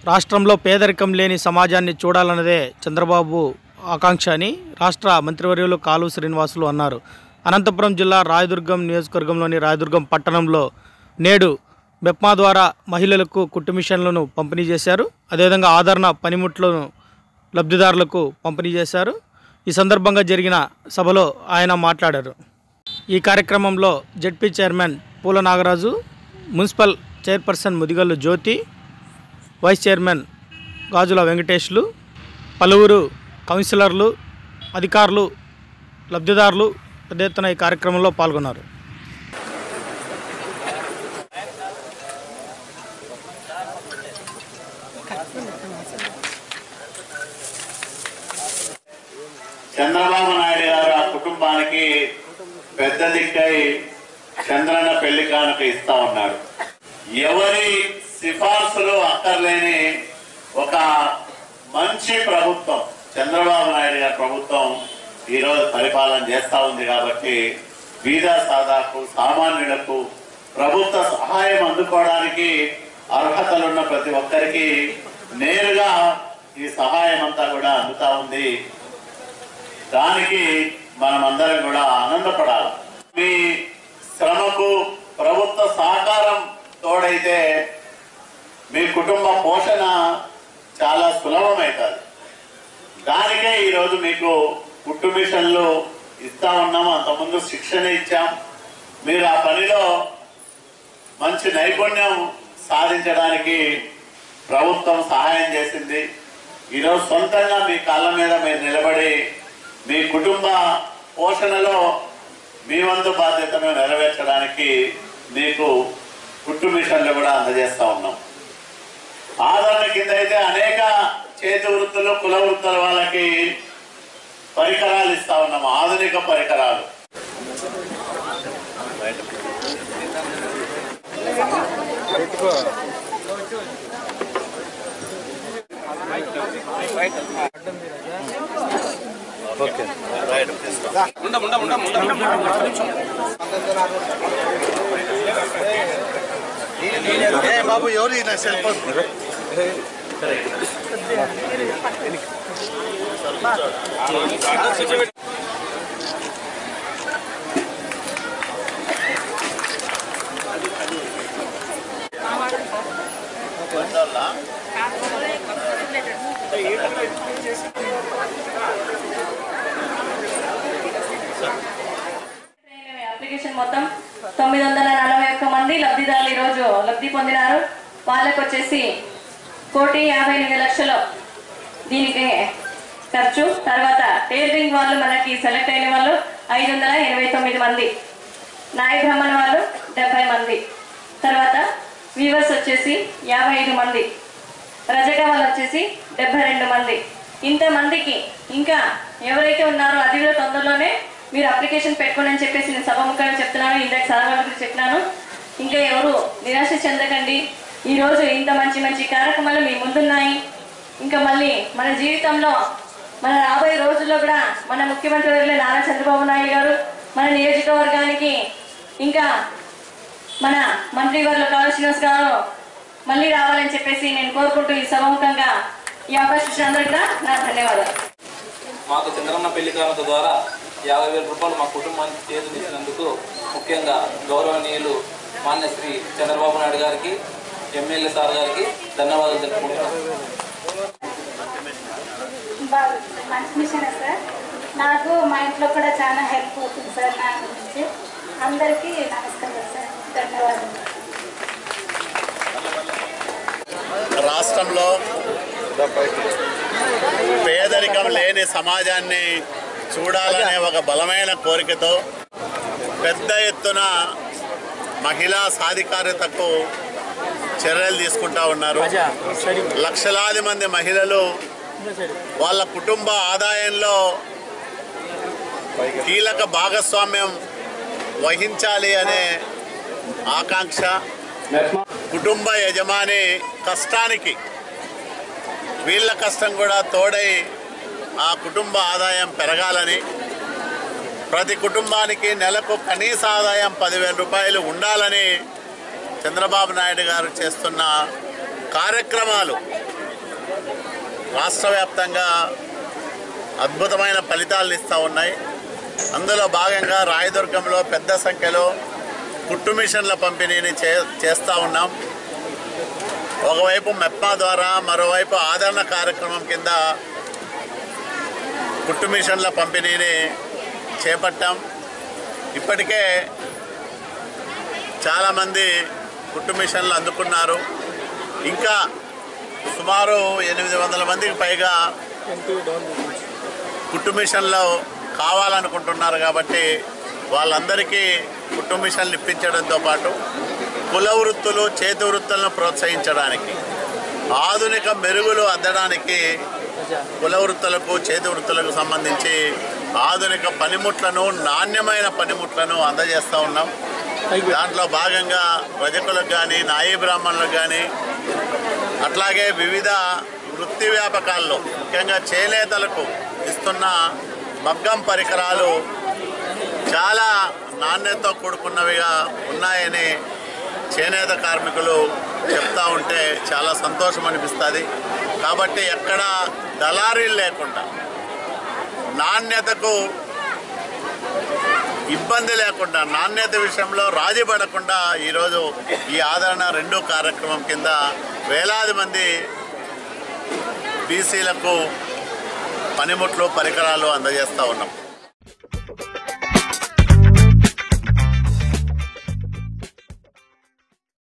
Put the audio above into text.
రాష్ట్రంలో పేదరికం లేని సమాజాన్ని చూడాలన్నదే చంద్రబాబు ఆకాంక్ష అని రాష్ట్ర మంత్రివర్యులు కాలువ శ్రీనివాసులు అన్నారు అనంతపురం జిల్లా రాయదుర్గం నియోజకవర్గంలోని రాయదుర్గం పట్టణంలో నేడు బెప్మా ద్వారా మహిళలకు కుట్టు మిషన్లను పంపిణీ చేశారు అదేవిధంగా ఆదరణ పనిముట్లను లబ్ధిదారులకు పంపిణీ చేశారు ఈ సందర్భంగా జరిగిన సభలో ఆయన మాట్లాడారు ఈ కార్యక్రమంలో ZP chairman Poola Nagaraju municipal chairperson Mudigallu Jyothi vice chairman Gajula వెంకటేష్లు పలువురు కౌన్సిలర్లు అధికారులు లబ్ధిదారులు పెద్ద ఎత్తున ఈ కార్యక్రమంలో పాల్గొన్నారు చంద్రబాబు నాయుడు గారు ఆ కుటుంబానికి పెద్ద దిక్కై చంద్రన్న పెళ్లి కానుక ఇస్తా ఉన్నాడు ఎవరి సిఫార్సులు అక్కర్లేని ఒక మంచి ప్రభుత్వం చంద్రబాబు నాయుడు గారి ప్రభుత్వం ఈరోజు పరిపాలన చేస్తా ఉంది కాబట్టి బీద సాదాకు సామాన్యులకు ప్రభుత్వ సహాయం అందుకోవడానికి అర్హతలున్న ప్రతి ఒక్కరికి నేరుగా ఈ సహాయం అంతా కూడా అందుతా ఉంది దానికి మనమందరం కూడా ఆనందపడాలి మీ శ్రమకు ప్రభుత్వ సహకారం తోడైతే మీ కుటుంబ పోషణ చాలా సులభమవుతుంది దానికే ఈరోజు మీకు కుట్టు మిషన్లు ఇస్తా ఉన్నాం అంతకుముందు శిక్షణ ఇచ్చాం మీరు ఆ పనిలో మంచి నైపుణ్యం సాధించడానికి ప్రభుత్వం సహాయం చేసింది ఈరోజు సొంతంగా మీ కాళ్ళ మీద మీరు నిలబడి మీ కుటుంబ పోషణలో మీ వంతు బాధ్యతను నెరవేర్చడానికి మీకు కుట్టు మిషన్లు కూడా అందజేస్తా ఉన్నాం ఆదరణ కింద అయితే అనేక చేతి వృత్తులు కుల వృత్తుల వాళ్ళకి పరికరాలు ఇస్తా ఉన్నాం ఆధునిక పరికరాలు బాబు ఎవరు ఈయన సెల్ ఫోన్ అప్లికేషన్ మొత్తం తొమ్మిది వందల నలభై ఒక్క మంది లబ్ధిదారులు ఈరోజు లబ్ధి పొందినారు వాళ్ళకు వచ్చేసి కోటి యాభై ఎనిమిది లక్షలు దీనికి ఖర్చు తర్వాత టైలరింగ్ వాళ్ళు మనకి సెలెక్ట్ అయిన వాళ్ళు ఐదు వందల ఎనభై తొమ్మిది మంది నాయ బ్రహ్మణ వాళ్ళు డెబ్బై మంది తర్వాత వీవర్స్ వచ్చేసి యాభై ఐదు మంది రజక వాళ్ళు వచ్చేసి డెబ్బై రెండు మంది ఇంతమందికి ఇంకా ఎవరైతే ఉన్నారో అది కూడా తొందరలోనే మీరు అప్లికేషన్ పెట్టుకోండి అని చెప్పేసి నేను సభముఖంగా చెప్తున్నాను ఇందాక సార్ వాళ్ళ గురించి చెప్పినాను ఇంకా ఎవరు నిరాశ చెందకండి ఈరోజు ఇంత మంచి మంచి కార్యక్రమాలు మీ ముందున్నాయి ఇంకా మళ్ళీ మన జీవితంలో మన రాబోయే రోజుల్లో కూడా మన ముఖ్యమంత్రి వర్యులు నారా చంద్రబాబు నాయుడు గారు మన నియోజకవర్గానికి ఇంకా మన మంత్రి వారు కాళ శ్రీనివాస్ గారు మళ్ళీ రావాలని చెప్పేసి నేను కోరుకుంటూ ఈ సభముఖంగా ఈ అవకాశం ఇచ్చిన అందరికీ కూడా నా ధన్యవాదాలు మాకు చంద్రన్న పెళ్లి కానుక ద్వారా యాభై వేల రూపాయలు మా కుటుంబానికి చేతునిచ్చినందుకు ముఖ్యంగా గౌరవనీయులు మాన్య శ్రీ చంద్రబాబు నాయుడు గారికి ఎమ్మెల్యే సార్ గారికి ధన్యవాదాలు తెలుపుకుంటున్నాను బాగుంది మంచి మిషన్ సార్ నాకు మా ఇంట్లో కూడా చాలా హెల్ప్ అవుతుంది సార్ నా గురించి అందరికీ నమస్కారం సార్ ధన్యవాదాలు రాష్ట్రంలో పేదరికం లేని సమాజాన్ని చూడాలనే ఒక బలమైన కోరికతో పెద్ద ఎత్తున మహిళా సాధికారతకు చర్యలు తీసుకుంటా ఉన్నారు లక్షలాది మంది మహిళలు వాళ్ళ కుటుంబ ఆదాయంలో కీలక భాగస్వామ్యం వహించాలి అనే ఆకాంక్ష కుటుంబ యజమాని కష్టానికి వీళ్ళ కష్టం కూడా తోడై ఆ కుటుంబ ఆదాయం పెరగాలని ప్రతి కుటుంబానికి నెలకు కనీస ఆదాయం పదివేల రూపాయలు ఉండాలని చంద్రబాబు నాయుడు గారు చేస్తున్న కార్యక్రమాలు రాష్ట్ర వ్యాప్తంగా అద్భుతమైన ఫలితాలు ఇస్తూ ఉన్నాయి అందులో భాగంగా రాయదుర్గంలో పెద్ద సంఖ్యలో కుట్టు మిషన్ల పంపిణీని చే చేస్తూ ఉన్నాం ఒకవైపు మెప్మా ద్వారా మరోవైపు ఆదరణ కార్యక్రమం కింద కుట్టు మిషన్ల పంపిణీని చేపట్టాం ఇప్పటికే చాలామంది కుట్టు మిషన్లు అందుకున్నారు ఇంకా సుమారు ఎనిమిది వందల మందికి పైగా కుట్టు మిషన్లు కావాలనుకుంటున్నారు కాబట్టి వాళ్ళందరికీ కుట్టు మిషన్లు ఇప్పించడంతో పాటు కుల వృత్తులు చేతి వృత్తులను ప్రోత్సహించడానికి ఆధునిక మెరుగులు అద్దడానికి కుల వృత్తులకు చేతి వృత్తులకు సంబంధించి ఆధునిక పనిముట్లను నాణ్యమైన పనిముట్లను అందజేస్తూ ఉన్నాం దాంట్లో భాగంగా రజకులకు కానీ నాయీ బ్రాహ్మణులకు కానీ అట్లాగే వివిధ వృత్తి వ్యాపకాల్లో ముఖ్యంగా చేనేతలకు ఇస్తున్న మగ్గం పరికరాలు చాలా నాణ్యతతో కూడుకున్నవిగా ఉన్నాయని చేనేత కార్మికులు చెప్తా ఉంటే చాలా సంతోషం అనిపిస్తుంది కాబట్టి ఎక్కడ దళారీలు లేకుండా నాణ్యతకు ఇబ్బంది లేకుండా నాణ్యత విషయంలో రాజీ పడకుండా ఈరోజు ఈ ఆదరణ రెండు కార్యక్రమం కింద వేలాది మంది బీసీలకు పనిముట్లు పరికరాలు అందజేస్తూ ఉన్నాం